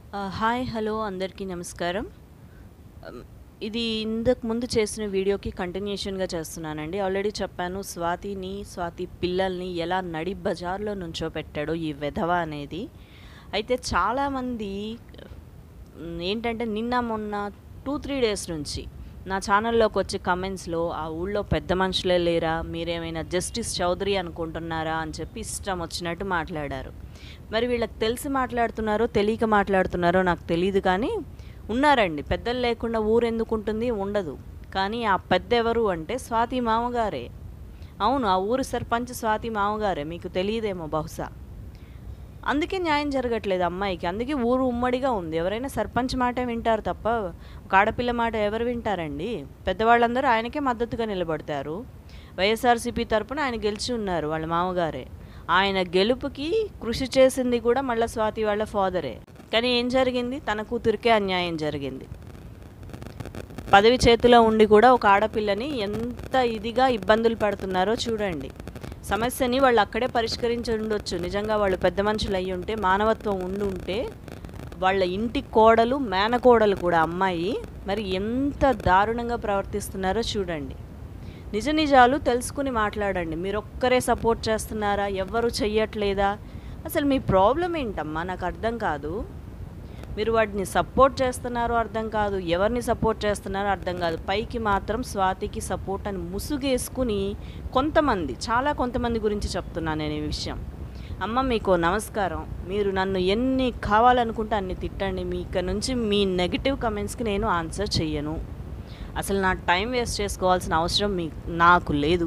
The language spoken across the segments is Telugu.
ఆ, హాయ్ హలో అందరికీ నమస్కారం అమ్, ఇది ఇంతకు ముందు చేసిన వీడియోకి కంటిన్యూషన్గా చేస్తున్నానండి ఆల్రెడీ చెప్పాను స్వాతిని స్వాతి పిల్లల్ని ఎలా నడి బజార్లో నుంచోపెట్టాడో ఈ వెధవ అనేది అయితే చాలామంది ఉమ్, ఏంటంటే నిన్న మొన్న టూ త్రీ డేస్ నుంచి నా ఛానల్లోకి వచ్చే కమెంట్స్లో ఆ ఊళ్ళో పెద్ద మనుషులే లేరా మీరేమైనా జస్టిస్ చౌదరి అనుకుంటున్నారా అని చెప్పి ఇష్టం వచ్చినట్టు మాట్లాడారు మరి వీళ్ళకి తెలిసి మాట్లాడుతున్నారో తెలియక మాట్లాడుతున్నారో నాకు తెలియదు కానీ ఉన్నారండి పెద్దలు లేకుండా ఊరు ఎందుకు ఉంటుంది ఉండదు కానీ ఆ పెద్ద ఎవరు అంటే స్వాతి మామగారే అవును ఆ ఊరు సర్పంచ్ స్వాతి మామగారే మీకు తెలియదేమో బహుశా అందుకే న్యాయం జరగట్లేదు అమ్మాయికి అందుకే ఊరు ఉమ్మడిగా ఉంది ఎవరైనా సర్పంచ్ మాట వింటారు తప్ప ఒక ఆడపిల్ల మాట ఎవరు వింటారండి పెద్దవాళ్ళందరూ ఆయనకే మద్దతుగా నిలబడతారు వైఎస్ఆర్సీపీ తరపున ఆయన గెలిచి ఉన్నారు వాళ్ళ మామగారే ఆయన గెలుపుకి కృషి చేసింది కూడా మళ్ళీ స్వాతి వాళ్ళ ఫాదరే కానీ ఏం జరిగింది తన కూతురికే అన్యాయం జరిగింది పదవి చేతిలో ఉండి కూడా ఒక ఆడపిల్లని ఎంత ఇదిగా ఇబ్బందులు పడుతున్నారో చూడండి సమస్యని వాళ్ళు అక్కడే పరిష్కరించి ఉండొచ్చు నిజంగా వాళ్ళు పెద్ద మనుషులు అయ్యి ఉంటే మానవత్వం ఉండి ఉంటే వాళ్ళ ఇంటి కోడలు మేనకోడలు కూడా అమ్మాయి మరి ఎంత దారుణంగా ప్రవర్తిస్తున్నారో చూడండి నిజ నిజాలు తెలుసుకుని మాట్లాడండి మీరు ఒక్కరే సపోర్ట్ చేస్తున్నారా ఎవ్వరు చెయ్యట్లేదా అసలు మీ ప్రాబ్లం ఏంటమ్మా నాకు అర్థం కాదు మీరు వాటిని సపోర్ట్ చేస్తున్నారో అర్థం కాదు ఎవరిని సపోర్ట్ చేస్తున్నారో అర్థం కాదు పైకి మాత్రం స్వాతికి సపోర్ట్ అని ముసుగేసుకుని కొంతమంది చాలా కొంతమంది గురించి చెప్తున్నాను నేను ఈ విషయం అమ్మ మీకు నమస్కారం మీరు నన్ను ఎన్ని కావాలనుకుంటే అన్ని తిట్టండి మీ ఇక్కడ నుంచి మీ నెగిటివ్ కమెంట్స్కి నేను ఆన్సర్ చెయ్యను అసలు నా టైం వేస్ట్ చేసుకోవాల్సిన అవసరం మీ నాకు లేదు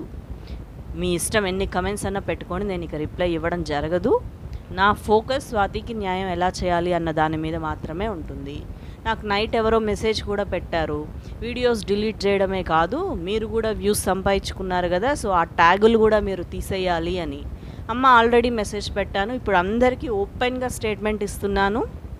మీ ఇష్టం ఎన్ని కమెంట్స్ అన్నా పెట్టుకొని నేను ఇక రిప్లై ఇవ్వడం జరగదు నా ఫోకస్ స్వాతికి న్యాయం ఎలా చేయాలి అన్న దాని మీద మాత్రమే ఉంటుంది నాకు నైట్ ఎవరో మెసేజ్ కూడా పెట్టారు వీడియోస్ డిలీట్ చేయడమే కాదు మీరు కూడా వ్యూస్ సంపాదించుకున్నారు కదా సో ఆ ట్యాగులు కూడా మీరు తీసేయాలి అని అమ్మ ఆల్రెడీ మెసేజ్ పెట్టాను ఇప్పుడు అందరికీ ఓపెన్గా స్టేట్మెంట్ ఇస్తున్నాను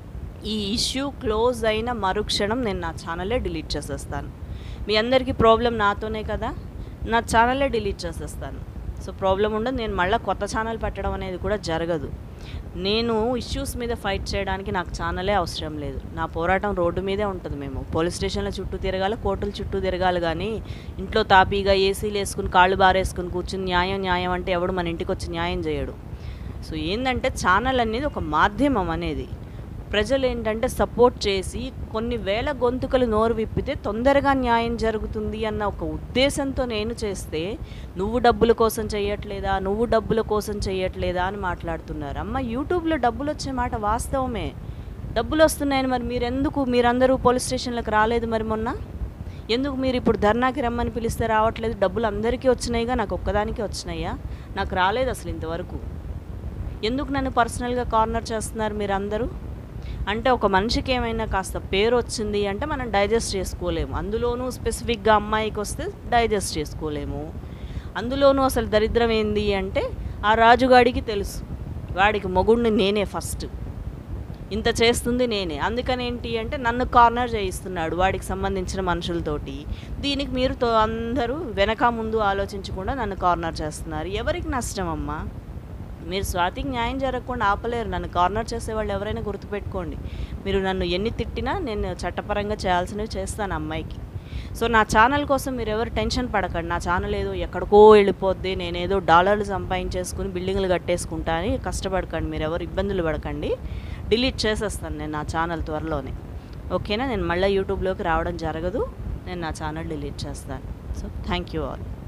ఈ ఇష్యూ క్లోజ్ అయిన మరుక్షణం నేను నా ఛానలే డిలీట్ చేసేస్తాను మీ అందరికీ ప్రాబ్లం నాతోనే కదా నా ఛానలే డిలీట్ చేసేస్తాను సో ప్రాబ్లం ఉండదు నేను మళ్ళీ కొత్త ఛానల్ పెట్టడం అనేది కూడా జరగదు నేను ఇష్యూస్ మీద ఫైట్ చేయడానికి నాకు ఛానలే అవసరం లేదు నా పోరాటం రోడ్డు మీదే ఉంటుంది మేము పోలీస్ స్టేషన్ల చుట్టూ తిరగాలి కోర్టుల చుట్టూ తిరగాలి కానీ ఇంట్లో తాపీగా ఏసీలు వేసుకుని కాళ్ళు బారేసుకుని కూర్చుని న్యాయం న్యాయం అంటే ఎవడు మన ఇంటికి వచ్చి న్యాయం చేయడు సో ఏంటంటే ఛానల్ అనేది ఒక మాధ్యమం అనేది ప్రజలు ఏంటంటే సపోర్ట్ చేసి కొన్ని వేల గొంతుకలు నోరు విప్పితే తొందరగా న్యాయం జరుగుతుంది అన్న ఒక ఉద్దేశంతో నేను చేస్తే నువ్వు డబ్బుల కోసం చేయట్లేదా నువ్వు డబ్బుల కోసం చేయట్లేదా అని మాట్లాడుతున్నారు అమ్మ యూట్యూబ్లో డబ్బులు వచ్చే మాట వాస్తవమే డబ్బులు వస్తున్నాయని మరి మీరు ఎందుకు మీరందరూ పోలీస్ స్టేషన్లకు రాలేదు మరి మొన్న ఎందుకు మీరు ఇప్పుడు ధర్నాకి రమ్మని పిలిస్తే రావట్లేదు డబ్బులు అందరికీ వచ్చినాయిగా నాకు ఒక్కదానికి వచ్చినాయా నాకు రాలేదు అసలు ఇంతవరకు ఎందుకు నన్ను పర్సనల్గా కార్నర్ చేస్తున్నారు మీరు అందరూ అంటే ఒక మనిషికి ఏమైనా కాస్త పేరు వచ్చింది అంటే మనం డైజెస్ట్ చేసుకోలేము అందులోనూ స్పెసిఫిక్గా అమ్మాయికి వస్తే డైజెస్ట్ చేసుకోలేము అందులోనూ అసలు దరిద్రం ఏంది అంటే ఆ రాజుగాడికి తెలుసు వాడికి మొగుడిని నేనే ఫస్ట్ ఇంత చేస్తుంది నేనే అందుకని ఏంటి అంటే నన్ను కార్నర్ చేయిస్తున్నాడు వాడికి సంబంధించిన మనుషులతోటి దీనికి మీరు తో- అందరూ వెనక ముందు ఆలోచించకుండా నన్ను కార్నర్ చేస్తున్నారు ఎవరికి నష్టం అమ్మా మీరు స్వాతికి న్యాయం జరగకుండా ఆపలేరు నన్ను కార్నర్ చేసేవాళ్ళు ఎవరైనా గుర్తుపెట్టుకోండి మీరు నన్ను ఎన్ని తిట్టినా నేను చట్టపరంగా చేయాల్సినవి చేస్తాను అమ్మాయికి సో నా ఛానల్ కోసం మీరు ఎవరు టెన్షన్ పడకండి నా ఛానల్ ఏదో ఎక్కడికో వెళ్ళిపోద్ది నేనేదో డాలర్లు సంపాదించేసుకుని బిల్డింగ్లు కట్టేసుకుంటా అని కష్టపడకండి మీరు ఎవరు ఇబ్బందులు పడకండి డిలీట్ చేసేస్తాను నేను నా ఛానల్ త్వరలోనే ఓకేనా నేను మళ్ళీ యూట్యూబ్లోకి రావడం జరగదు నేను నా ఛానల్ డిలీట్ చేస్తాను సో థ్యాంక్ యూ ఆల్